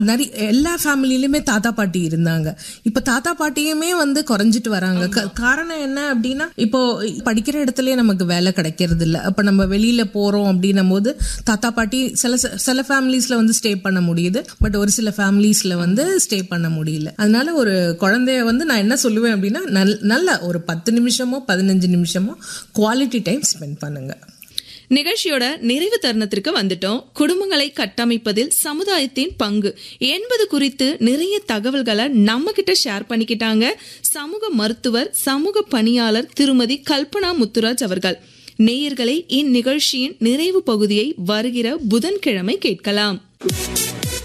நிறைய எல்லா ஃபேமிலிலுமே தாத்தா பாட்டி இருந்தாங்க இப்ப தாத்தா பாட்டியுமே வந்து குறைஞ்சிட்டு வராங்க க- காரணம் என்ன அப்படின்னா இப்போ படிக்கிற இடத்துலயே நமக்கு வேலை கிடைக்கிறது இல்ல அப்ப நம்ம வெளியில போறோம் அப்படின்னும் போது தாத்தா பாட்டி சில சில ஃபேமிலிஸ்ல வந்து ஸ்டே பண்ண முடியுது பட் ஒரு சில ஃபேமிலிஸ்ல வந்து ஸ்டே பண்ண முடியல அதனால ஒரு குழந்தைய வந்து நான் என்ன சொல்லுவேன் அப்படின்னா நல்- நல்ல ஒரு பத்து நிமிஷமோ பதினஞ்சு நிமிஷமோ குவாலிட்டி டைம் ஸ்பெண்ட் பண்ணுங்க நிகழ்ச்சியோட நிறைவு தருணத்திற்கு வந்துட்டோம் குடும்பங்களை கட்டமைப்பதில் சமுதாயத்தின் பங்கு என்பது குறித்து நிறைய தகவல்களை நம்ம கிட்ட ஷேர் பண்ணிக்கிட்டாங்க சமூக மருத்துவர் சமூக பணியாளர் திருமதி கல்பனா முத்துராஜ் அவர்கள் நேயர்களை இந்நிகழ்ச்சியின் நிறைவு பகுதியை வருகிற புதன்கிழமை கேட்கலாம்